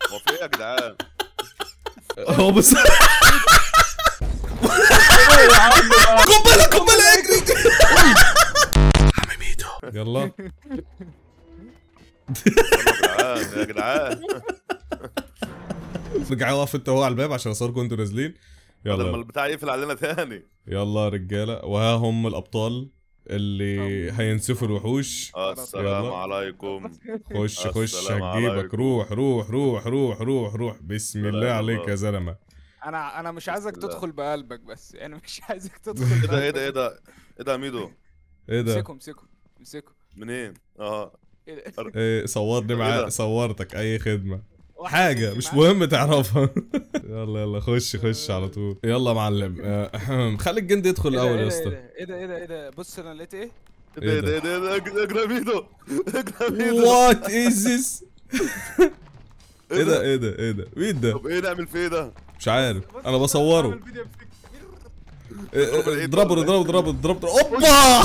هو في ايه يا جدعان هو بس قنبله قنبله اجري عمي ميدو يلا يا جدعان يا جدعان رجع واقف انت وهو على الباب عشان اصوركم انتوا نازلين لما يلا البتاع يقفل علينا تاني يلا يا رجاله وها هم الابطال اللي هينسفوا الوحوش السلام يلا. عليكم خش خش السلام هتجيبك عليكم. روح روح روح روح روح روح بسم الله سلام عليك الله. يا زلمه انا انا مش عايزك لا. تدخل بقلبك بس يعني مش عايزك تدخل ايه ده ايه بقلبك. ده ايه ده ايه ده يا ميدو ايه ده امسكه امسكه امسكه منين اه إيه ده؟ ايه صورني ايه معاه ده؟ صورتك اي خدمه واحد حاجه يمشي مش معاك. مهم تعرفها يلا يلا خش خش على طول يلا يا معلم آه، أهم. خلي الجندي يدخل إيه ده- الاول إيه يا ده- اسطى ايه ده ايه ده ايه ده بص انا لقيت ايه ايه ده ايه ده ايه ده اجري اجري يا ميدو اجري يا ميدو وات از ذس ايه ده ايه ده ايه ده مين ده طب ايه نعمل في ايه ده مش عارف بص، انا بصوره بعمل فيديو بفك- إيه، إيه، اضربه اضربه ولا اضربه اضربه اضربه اوبا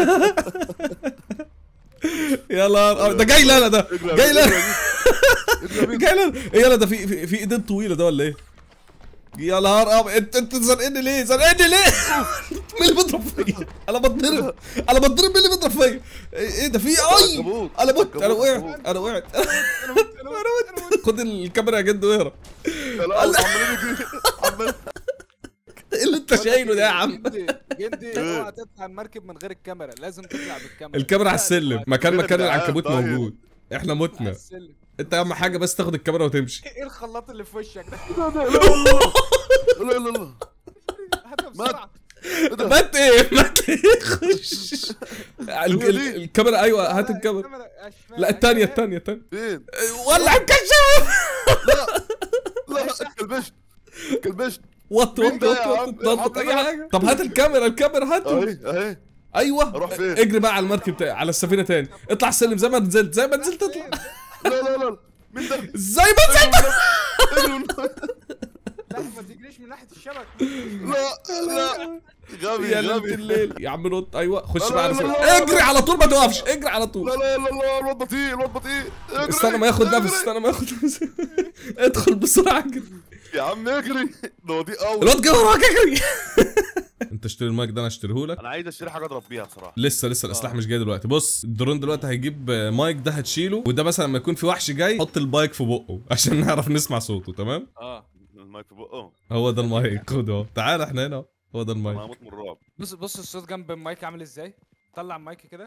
يلا ده جاي لنا ده اجري يا جاي ميدو، لنا اجري يا ميدو. جاي لنا ايه يلا ده في في, في ايدين طويله ده ولا ايه يا نهار ابيض انت انت زنقني ليه زنقني ليه مين اللي بيضرب فيا انا بتضرب انا بتضرب مين اللي بيضرب فيا ايه إيه ده في اي عنكبوت. انا مت انا عنكبوت، وقعت عنكبوت. انا وقعت انا مت انا مت انا مت خد الكاميرا يا جد واهرب يا لا عمالين يجري عمال ايه اللي انت شايله ده يا عم جندي جندي إيه؟ اوعى تطلع المركب من غير الكاميرا لازم تطلع بالكاميرا الكاميرا على لا، السلم لا، مكان فين يا مكان جدعان؟ العنكبوت طيب. موجود احنا على متنا السلم انت اهم حاجه بس تاخد الكاميرا وتمشي ايه الخلاط اللي في وشك ده لا لا لا هاتها بسرعه مات ايه مات ايه خش ال- ال- الكاميرا ايوه هات الكاميرا لا الثانيه الثانيه الثانيه فين ولع الكشاف لا كلبشت كلبشت وط مين وط ده وط يا عم؟ وط نطط يا اي عم حاجه طب هات الكاميرا الكاميرا هاته اهي اهي ايوه أروح فين؟ اجري بقى على المركب تاني على السفينه تاني اطلع السلم زي ما نزلت زي ما نزلت اطلع لا لا لا مين ده زي ما نزلت اجروا لا ما تجريش من ناحيه الشبك لا لا غبي يا ليلة غبي الليل يا عم نط ايوه خش لا، بقى على لا، السفينة. لا، لا. اجري على طول ما توقفش اجري على لا طول لا لا لا الواد بطيء الواد بطيء اجري استنى ما ياخد اجري. نفس استنى ما ياخد نفس ادخل بسرعه اجري يا عم اجري ده بطيء قوي الواد جه وراك اجري انت اشتري المايك ده انا اشتريه لك انا عايز اشتري حاجه اضرب بيها بصراحه لسه لسه الاسلحه مش جايه دلوقتي بص الدرون دلوقتي هيجيب مايك ده هتشيله وده مثلا لما يكون في وحش جاي حط المايك في بقه عشان نعرف نسمع صوته تمام اه المايك في بقه هو ده المايك خد اهو تعال احنا هنا هو ده انا المايك هموت من الرعب بص بص الصوت جنب المايك عامل ازاي طلع المايك كده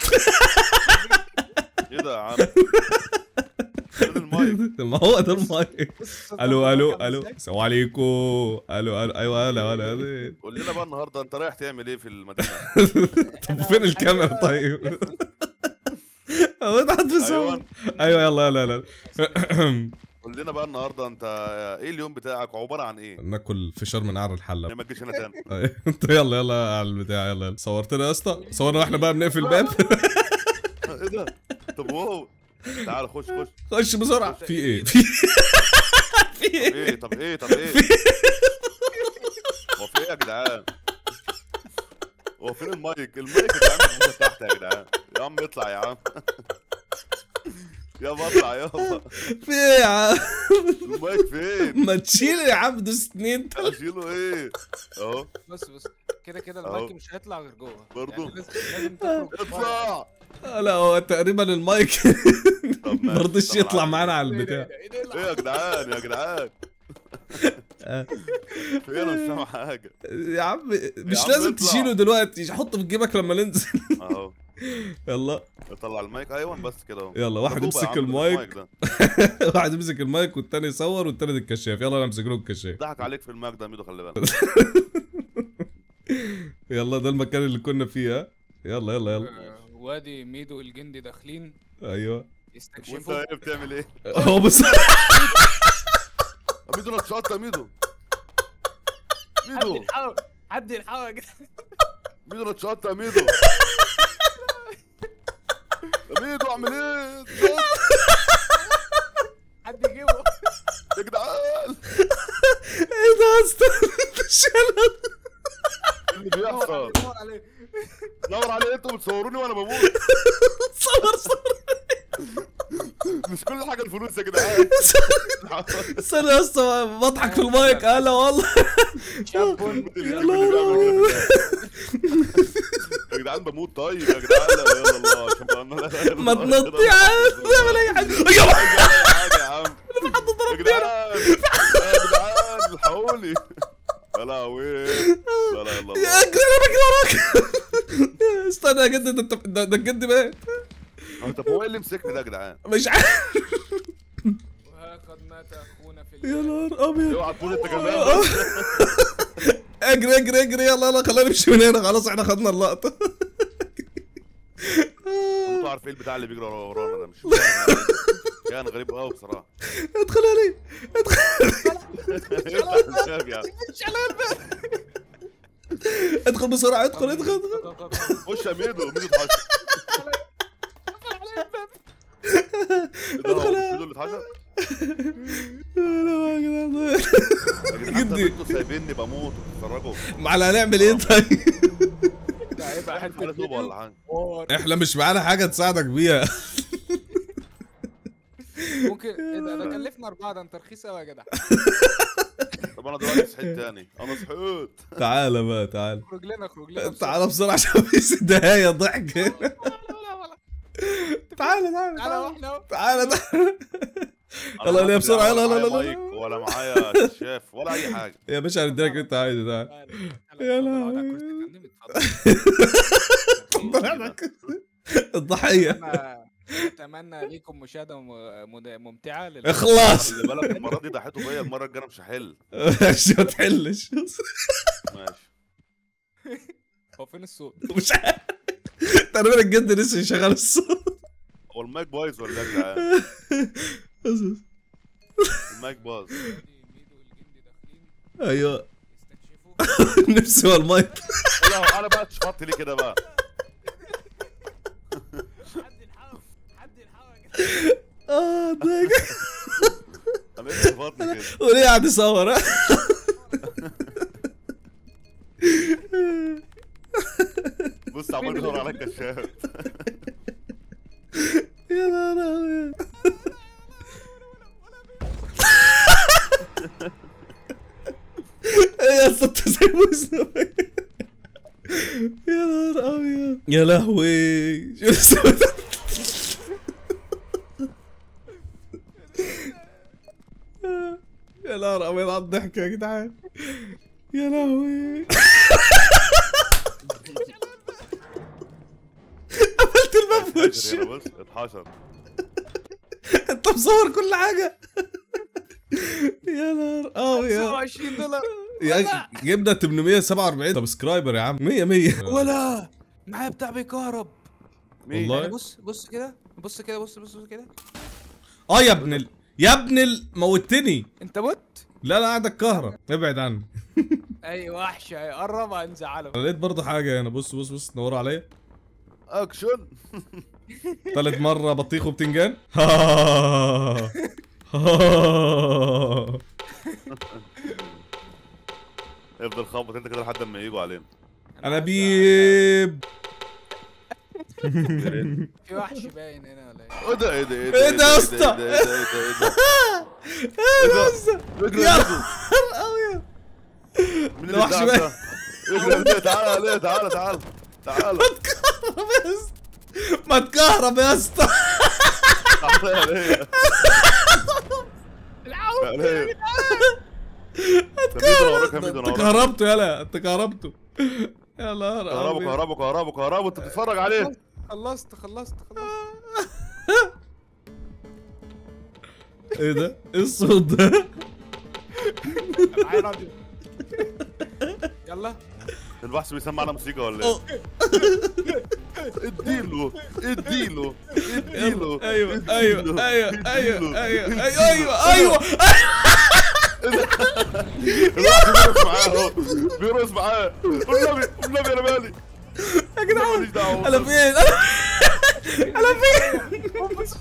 ايه ده يا عم فين المايك ما هو ده المايك بص الصوت الو جنب الو المايك عامل الو إزاي؟ السلام عليكم الو الو ايوه هلا هلا هلا. قول لنا بقى النهارده انت رايح تعمل ايه في المدينه طب فين الكاميرا طيب هو ده حد بيصور ايوه ايوه يلا يلا يلا قول لنا بقى النهارده انت ايه اليوم بتاعك عباره عن ايه ناكل فشار من قعر الحله ما تجيش هنا تاني انت يلا يلا على البتاع يلا يلا صورتنا يا اسطى صورنا واحنا بقى بنقفل الباب ايه ده طب واو تعال خش خش خش بسرعه في ايه في في ايه ايه طب ايه طب ايه هو في ايه يا جدعان هو فين المايك المايك يا جدعان موجود تحت يا جدعان يا عم اطلع يا عم يابا اطلع يابا في ايه يا عم المايك فين ما تشيل يا عم دوس اتنين اشيله ايه اهو بص بص كده كده أهو. المايك مش هيطلع غير جوه برضو. يعني لازم لازم تخرج اطلع لا هو تقريبا المايك طب ما ماشي. رضيش طب يطلع عادي. معانا على إيه ده؟ البتاع إيه ده؟ إيه ده؟ ايه يا جدعان يا جدعان آه. في إيه؟ انا مش فاهم حاجه يا عم مش عم لازم اطلع. تشيله دلوقتي حطه في جيبك لما ننزل اهو يلا طلع المايك ايوه بس كده اهو يلا واحد طب هو يمسك يا عم المايك ده. واحد يمسك المايك والتاني يصور والتالت الكشاف يلا انا امسك له الكشاف ضحك عليك في المايك ده ميدو خلي بالك يلا ده المكان اللي كنا فيه ها يلا يلا يلا آه، وادي ميدو الجندي داخلين ايوه وانت يستكشفوا ايه بتعمل ايه؟ هو بس ميدو انا اتشقطت يا ميدو حد ميدو يلحقه حد يلحقه يا جدع ميدو انا اتشقطت يا ميدو يا ميدو اعمل ايه؟ اتشقطت حد يجيبه يا جدعان ايه ده اصلا شلل إيه اللي بيحصل دور عليه دور عليه انتوا بتصوروني وانا بموت صور صور مش كل حاجه الفلوس يا جدعان استنى يا اسطى بضحك في المايك هلا والله شاب يا نهار يا جدعان بموت طيب يا جدعان لا اله الا الله عشان بقى- لا اله الا ما الله. تنط يا عم تعمل اي حاجه يا يا حاجه يا عم حد يا ضربني جدعان يا جدعان الحقوني يا لهوي لا لا الا يا الله اجري انا بجري وراك استنى يا جد ده انت ده ده الجد مات هو طب هو ايه اللي مسكني ده يا جدعان؟ مش عارف وقد مات اخونا في يا الجنة. نهار ابيض اوعى تكون انت كمان اجري اجري اجري يلا يلا خلينا نمشي من هنا خلاص احنا خدنا اللقطه انتوا عارفين البتاع اللي بيجري ورا- ورانا ده مش فاهم. كان غريب قوي بصراحه ادخل علي يا ادخل بسرعه ادخل ادخل ادخل خش يا ميدو ميدو اتحشر ده هو مش ميدو اللي اتحشر لا يا جدعان. يا جدعان طب جدي. انتوا سايبيني بموت وبتتفرجوا ما احنا هنعمل ايه طيب ده هيبقى على حته طوبه ولا حاجه حوار. احنا مش معانا حاجه تساعدك بيها ممكن ايه ده ده كلفنا اربعه ده انت رخيص قوي يا جدع طب انا دلوقتي صحيت تاني انا صحيت تعالى بقى تعالى اخرج لنا اخرج لنا بسرعة. تعالى بسرعه عشان في دهايه ضحك ولا ولا ولا. تعالى تعالى تعالى تعالى واحنا اهو. تعالى تعالى أنا يلا، ما يلا بسرعة، ولا يلا، معايا يلا، يلا. مايك ولا معايا كشاف ولا اي حاجه يا باشا هنديلك اللي انت عايزه تعالى تعالى. يا اتفضل اقعد على لهوي. الكرسي يا فندم، اتفضل. الضحيه أتمنى- اتمنى ليكم مشاهده م- مد- ممتعه لل- اخلاص خلي بالك المره دي ضحيته بيا المره الجايه مش هحل ماشي ما تحلش ماشي هو فين الصوت؟ مش عارف تقريبا الجد لسه شغال الصوت هو المايك بايظ ولا ايه يا جدعان المايك باظ ميدو والجندي داخلين ايوه يستكشفوا نفسي هو المايك لا انا بقى اتشفطت ليه كده بقى حد يلحقه حد يلحقه يا جدع اه ضحك انا ايه اتشفطني كده وليه قاعد يصور ها؟ بص عمال بيدور على الكشاف يا نهار أبيض. ايه يا اسطى انت زي مسلم يا نهار ابيض يا لهوي شو اسمه ده؟ يا نهار ابيض على الضحك يا جدعان يا لهوي قفلت الباب في اتحشر وشي هنا بص اتحشر انت مصور كل حاجه يا نهار ابيض 27 دولار يا جبنا 847 سبسكرايبر يا عم 100 100 ولا معايا بتاع بيكهرب مين؟ والله بص بص كده بص كده بص بص كده اه يا ابن ال... يا ابن ال... موتني انت مت لا لا قاعد الكهرب ابعد عني اي وحش هيقرب هنزعله انا لقيت برضه حاجه هنا بص بص بص نوروا عليا اكشن تالت مره بطيخ وبتنجان افضل خبط انت كده لحد ما يجوا علينا انا بيب في وحش باين هنا ولا ايه ايه ده ايه ده ايه إيه ده يا اسطى؟ ايه ده ايه ده ايه ده اجري يا يا نهار ابيض مين ده اللي وحش اتدعم بقى. ده؟ اجري عليه تعالى عليه تعالى تعالى تعالى اتكهرب يا اسطى ما تكهرب يا اسطى تعالى عليه عليه ده ميدو وراك يا ميدو انت انا وراك كهربته يلا انت كهربته يا نهار كهربوا ابيض كهربوا كهربوا كهربوا انت بتتفرج عليه خلصت خلصت خلصت ايه ده؟ ايه الصوت ده؟ معايا راديو يلا البحث بيسمعنا موسيقى ولا ايه؟ اديله اديله اديله ايوه اديله، ايوه ايوه ايوه اديله، ايوه اديله. ايوه ايوه البحث بيرقص معاه اهو بيرقص معاه والنبي والنبي انا مالي يا جدعان ماليش دعوه انا فين؟ انا انا فين؟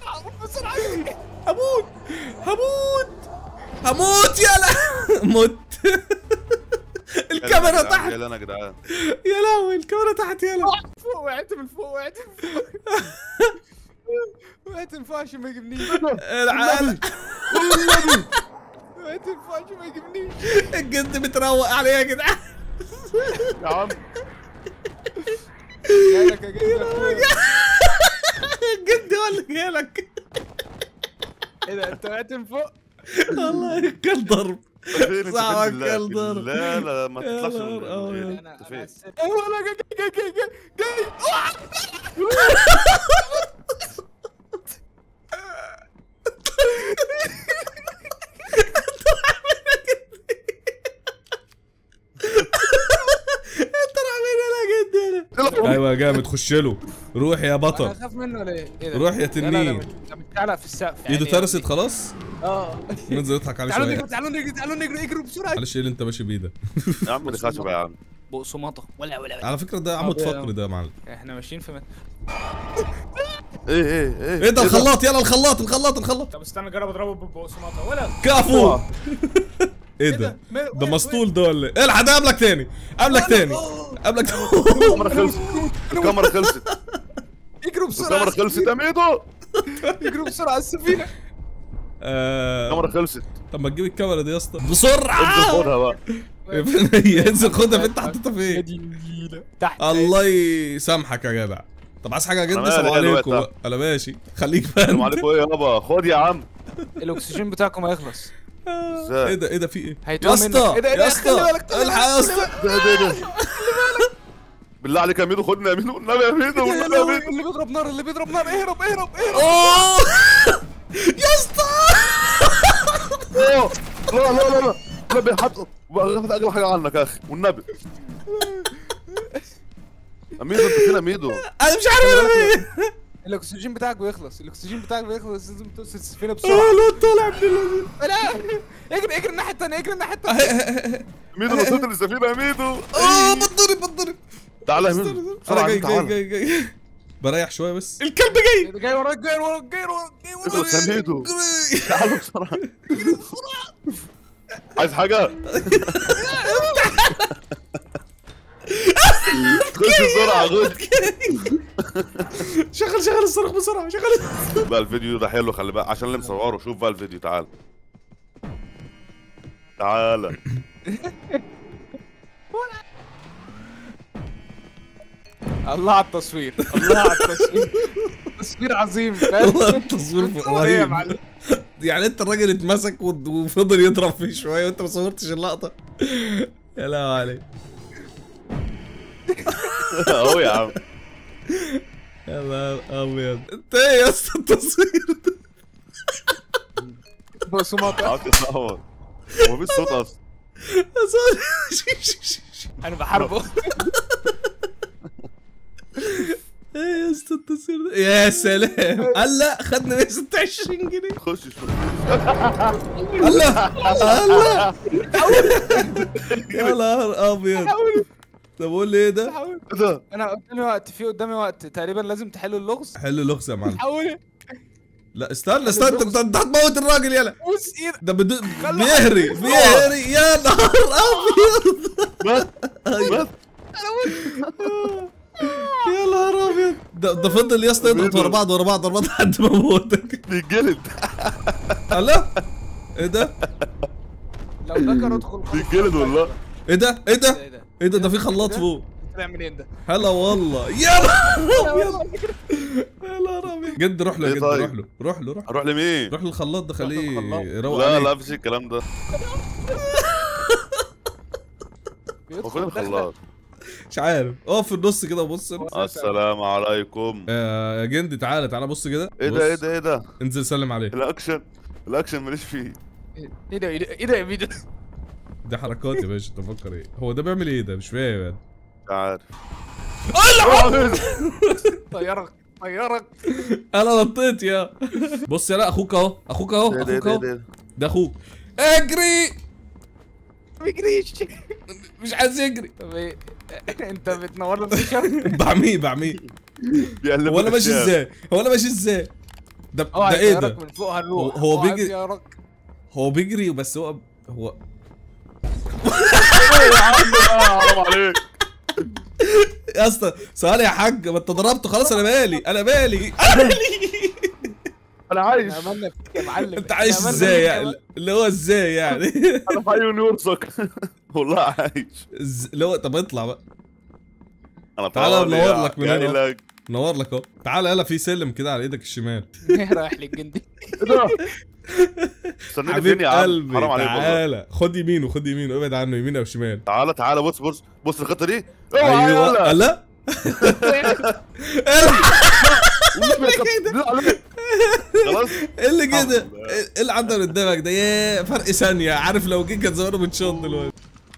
هموت هموت هموت يلا مت الكاميرا تحت يلا انا يا جدعان يا لهوي الكاميرا تحت يلا فوق وقعت من فوق وقعت من فوق وقعت من فوق عشان ما يجيبنيش العالم والنبي تنفعش ما يجيبنيش الجد متروق عليه يا جدعان يا عم جايلك يا جدع يا أخويا. الجد هو اللي جالك ايه ده انت وقعت من فوق والله كان ضرب فين انت صعب فين بالله أكل ضرب. لا لا ما يا تطلعش نهار من أبيض. من- انا انت انا فين السد- ايه ولا جاي جاي جاي جاي جاي انت راح فين يا جد انا ايوه يا جامد خش له روح يا انا بطل اخاف منه ولا ايه؟ ايه ده؟ روح يا لا، لا، لا، تنين. مش- ده مش تعلق في السقف ايده يعني- ترست خلاص اه ننزل نضحك عليه تعالوا شويه نجري تعالوا نجري تعالوا نجري اجروا بسرعه معلش ايه اللي انت ماشي بيه ده يا عم دي خشبه يا عم بقسماطه ولا ولا على فكره ده عمود طب يا- فقري ده يا معلم احنا ماشيين في مت... ايه ايه ايه ايه ده الخلاط يلا الخلاط الخلاط الخلاط طب استنى اجرب اضربه بقسماطه ولا كفو ايه ده؟ ده ما- ده وين- مسطول ده ولا ايه الحق ده قبلك تاني قبلك تاني قبلك الكاميرا خلصت الكاميرا خلصت اجروا بسرعه الكاميرا خلصت يا ميدو اجروا بسرعه على السفينه آه، الكاميرا خلصت طب ما تجيب الكاميرا دي يا اسطى انزل بسرعه خدها بقى فين هي انزل خدها فين حطيتها فين دي النيلة. تحت الله يسامحك يا جدع طب عايز حاجه يا جد أنا سلام مالي عليكم دلوقتي. انا ماشي خليك بقى السلام انت. عليكم ايه يابا خد يا عم الاكسجين بتاعكم هيخلص آه، ازاي؟ ايه ده ايه ده في ايه يا هيتوه منك. اسطى إيه ده، إيه ده؟ يا خلي اسطى بالك، خلي الحق يا بالك، اسطى ده ده ده بالله عليك يا ميدو خدني يا ميدو والنبي يا ميدو يا والنبي يا لهوي، ميدو اللي بيضرب نار اللي بيضرب نار اهرب اهرب اهرب اوه يا اسطى أوه. لا لا لا لا النبي حط باخد اغلى حاجه عنك يا اخي والنبي يا ميدو انت فين يا ميدو انا مش عارف انا ايه الاكسجين بتاعك بيخلص الاكسجين بتاعك بيخلص لازم توصل السفينه اه بسرعه لا طالع من اللذين لا اجري اجري الناحيه الثانيه اجري الناحيه الثانيه ميدو وصلت للسفينه يا ميدو اه بتضرب بتضرب تعالى يا ميدو انا بسرعة جاي جاي تعالى جاي جاي بريح شويه بس الكلب جاي جاي وراك جاي وراك جاي وراك جاي وراك اخلص يا ميدو جري. تعالى بسرعه عايز حاجه خش بسرعه خش شغل شغل الصاروخ بسرعه شغل بقى الفيديو ده حلو خلي بالك عشان اللي مصوره شوف بقى الفيديو تعال تعالى الله على التصوير الله على التصوير تصوير عظيم فاهم والله التصوير إيه يا رهيب معلم يعني انت الراجل اتمسك ود- وفضل يضرب فيه شويه وانت ما صورتش اللقطه يا لا عليك اهو يا عم يا نهار ابيض انت ايه يا اسطى التصوير ده بقسماطه قعدت تصور هو مفيش صوت اصلا انا بحاربه ايه يا اسطى التصوير ده يا سلام هلا خدنا 126 جنيه خش شوف هلا هلا يا نهار ابيض طب قول لي ايه ده؟ حاول ايه ده انا قدامي وقت في قدامي وقت تقريبا لازم تحلوا اللغز حل لغز يا معلم حاول لا استنى استنى انت انت هتموت الراجل يلا بوس ايدك ده بدو... خلوا بيهري حد بيهري يا نهار ابيض بس بس يا نهار ابيض ده ده فضل يا اسطى يضغط ورا بعض ورا بعض ورا بعض لحد ما موتك بيتجلد الله ايه ده؟ لو ذكر ادخل خد بيتجلد والله ايه ده؟ ايه ايه ده؟ ده ايه ده ده في خلاط فوق طلع منين ده هلا والله يا نهار ابيض يا نهار ابيض جد روح له يا إيه جد طيب؟ روح له روح له روح هروح لمين؟ روح للخلاط ده خليه للخلاط. يروق لا عليك لا مفيش الكلام ده هو فين بيدخل الخلاط؟ مش عارف اقف في النص كده وبص السلام عليكم آه، يا جندي تعالى تعالى بص كده ايه بص. ده ايه ده ايه ده؟ انزل سلم عليه الاكشن الاكشن ماليش فيه ايه ده ايه ده ايه ده يا ميدو دي حركات يا باشا انت مفكر ايه هو ده بيعمل ايه ده مش فاهم يعني مش عارف طيرك طيرك انا نطيت يا بص يا لا اخوك اهو اخوك اهو ايه ده ايه اخوك ده ايه اهو ده؟ ده اخوك اجري ما بيجريش مش عايز يجري طب ايه انت بتنور له الشر بعميه بعميه بيقلب هو انا لك ماشي الشارع. ازاي هو انا ماشي ازاي ده هو ده ايه هيطيرك ده من فوق هنروح هو- هو بيجري- هيطيرك. هو بيجري بس هو هو ايه يا عم بقى حرام عليك يا اسطى ثواني يا حاج ما انت ضربته خلاص انا مالي انا مالي انا مالي انا عايش احنا عملنا فيك يا معلم انت إحنا عايش عملنا ازاي فيك يا يعني اللي هو ازاي يعني انا في عيون يرزق والله عايش إز- اللي هو طب اطلع بقى انا تعالى طالع ندور لك من جاي هنا. لك نور لك اهو تعالى يلا في سلم كده على ايدك الشمال رايح للجندي ايه ده استنيني حبيب فين يا عم قلبي حرام عليك والله تعالى خد يمينه خد يمينه ابعد عنه يمين او شمال تعالى تعالى بص بص بص الخطه دي اوعى ايوه يلا. لا والنبي كانت- لا، عليك. خلاص ايه اللي كده؟ الحمد لله. ايه اللي عندنا قدامك ده؟ ياه فرق ثانية عارف لو جه كان زمانه بتشوط دلوقتي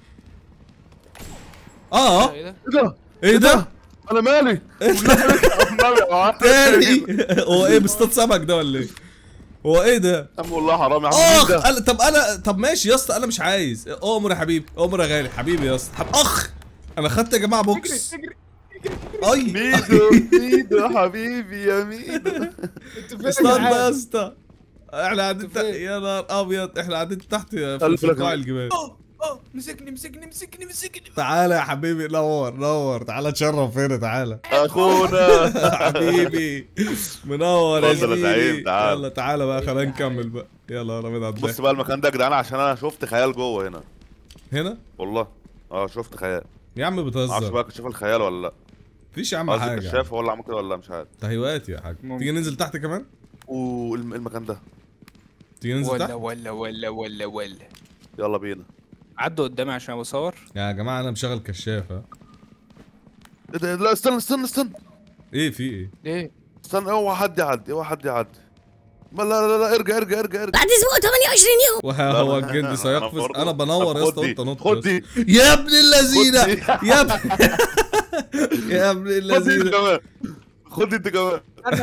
اه ايه ده؟ ايه ده ايه ده؟ انا مالي والنبي يا عم. تاني هو ايه بيصطاد سمك ده ولا ايه؟ هو ايه ده؟ يا عم والله حرام يا عم مين اخ ده؟ أنا طب انا طب ماشي يا اسطى انا مش عايز امر يا حبيبي امر يا غالي حبيبي يا اسطى حب... اخ انا خدت يا جماعه بوكس اجري اي ميدو ميدو حبيبي يا ميدو انت فين استنى يا يا جدعان؟ اسطى احنا قاعدين تحت يا نهار ابيض احنا قاعدين تحت في ألف في لك قاع ألف. الجبال اه اه مسكني مسكني مسكني مسكني تعالى يا حبيبي نور نور تعالى تشرف هنا تعالى اخونا حبيبي منور يا اتفضل يا زعيم، زميلي تعال. يلا تعالى بقى خلينا نكمل بقى يلا يلا بينا على بص بقى المكان ده يا جدعان عشان انا شفت خيال جوه هنا هنا والله اه شفت خيال يا عم معرفش بتهزر بقى كشف الخيال ولا لا مفيش يا عم قصدي حاجه كشاف هو اللي عمل كده ولا لا مش عارف تهيؤات يا حاج ممكن. تيجي ننزل تحت كمان والمكان ده تيجي ننزل ولا تحت ولا ولا ولا ولا يلا بينا عدوا قدامي عشان بصور يا جماعه انا مشغل كشاف ها ايه ده لا استنى استنى استنى ايه في ايه ليه؟ استنى اوعى حد يعدي اوعى حد يعدي ما لا لا لا ارجع ارجع ارجع ارجع بعد اسبوع 28 يوم وها لا، هو أنا- الجندي أنا سيقفز برضه. انا بنور يا طب اسطى خد وانت دي، نط خد يا دي اسطى. يا ابن اللذينه خد دي. يا ابن يا ابن خد دي انت اللذينه كمان خد دي انت كمان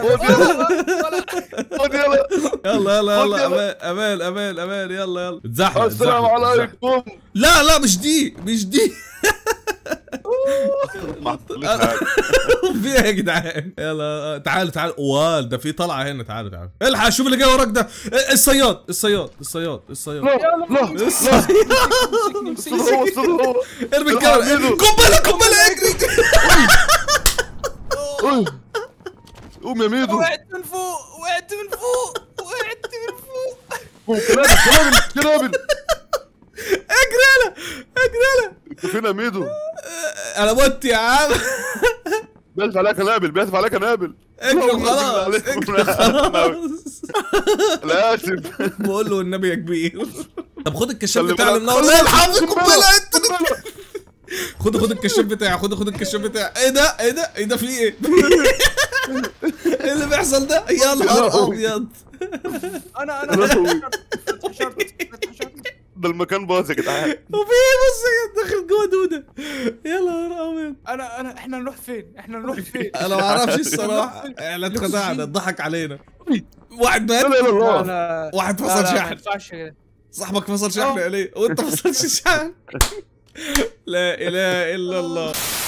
خد يلا يلا يلا خد يلا يلا. امان امان امان امان يلا يلا اتزحلق السلام اتزحلق، اتزحلق. عليكم لا لا مش دي مش دي ما حصليش حاجه في ايه يا جدعان يلا تعالوا تعالوا وال ده في طلعه هنا تعالوا تعالوا الحق شوف اللي جاي وراك ده الصياد الصياد الصياد الصياد لا لا الصياد استنى هو استنى هو ارمي الحق الكاميرا ايده. قنبله قنبله اجري أوي. قوم يا ميدو وقعت من فوق وقعت من فوق وقعت من فوق قوم كنابل كنابل كنابل اجري يلا اجري يلا انت فين يا ميدو انا مت يا عم بيلف عليها كنابل بيلف عليها كنابل اجري الله خلاص عليكم. اجري خلاص لا اسف بقول له النبي يا كبير طب خد الكشاف خلي بتاعي بالك. من النار خلي لا بالك. الحمد قنبلة. قنبله انت قنبلة. خد خد الكشاف بتاعي خد خد الكشاف بتاعي ايه ده ايه ده ايه ده في ايه ايه اللي بيحصل ده يا نهار ابيض انا يا انا لهوي. اتحشرت اتحشرت ده المكان باظ يا جدعان وفي ايه بص يا داخل جوه دوده يا نهار ابيض انا انا احنا نروح فين؟ احنا نروح فين؟ انا ما اعرفش الصراحه احنا اتخدعنا اتضحك علينا واحد لا مات لا لا الله لا واحد لا فصل لا ما شحن ينفعش كده صاحبك فصل شحن يا ليه وانت فصلش شحن لا اله الا الله